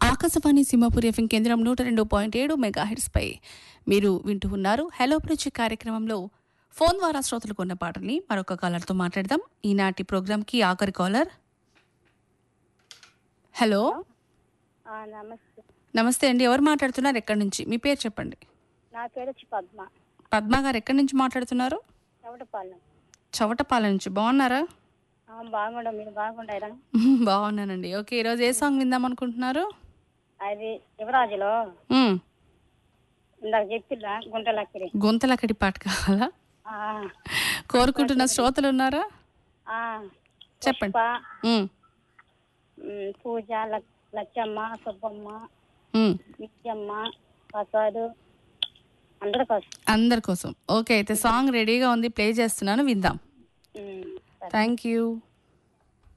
Akashvani Simhapuri FM కేంద్రం నూట రెండు పాయింట్ ఏడు మెగా పై మీరు వింటూ ఉన్నారు హలో బ్రిడ్జ్ కార్యక్రమంలో ఫోన్ ద్వారా శ్రోతలు కొన్న పాటల్ని మరొక కాలర్తో మాట్లాడదాం ఈనాటి ప్రోగ్రాంకి ఆఖరి కాలర్ హలో ఆ, నమస్తే నమస్తే అండి ఎవరు మాట్లాడుతున్నారు ఎక్కడి నుంచి మీ పేరు చెప్పండి నా పేరు వచ్చి పద్మ పద్మ గారు ఎక్కడి నుంచి మాట్లాడుతున్నారు చవటపాలెం చవటపాలెం నుంచి బాగున్నారా ఆ, బాగుండ మీరు బాగుండారా బాగున్నానండి ఓకే ఈరోజు ఏ సాంగ్ విందాం అనుకుంటున్నారు అది యువరాజులో మ్మ్. ఇందాక చెప్పిల్లా గుంటలక్కిరి గొంతలక్కడి పాట కావాలా ఆ, కోరుకుంటున్న శ్రోతలు ఉన్నారా ఆ, చెప్పండి పుష్ప, మ్మ్. ఉమ్, పూజ లక్- లచ్చమ్మ సుబ్బమ్మ మ్మ్. నిత్యమ్మ ప్రసాద్ అందరి కోసం అందరి కోసం ఓకే అయితే సాంగ్ రెడీగా ఉంది ప్లే చేస్తున్నాను విందాం ఉమ్, సరే. Thank you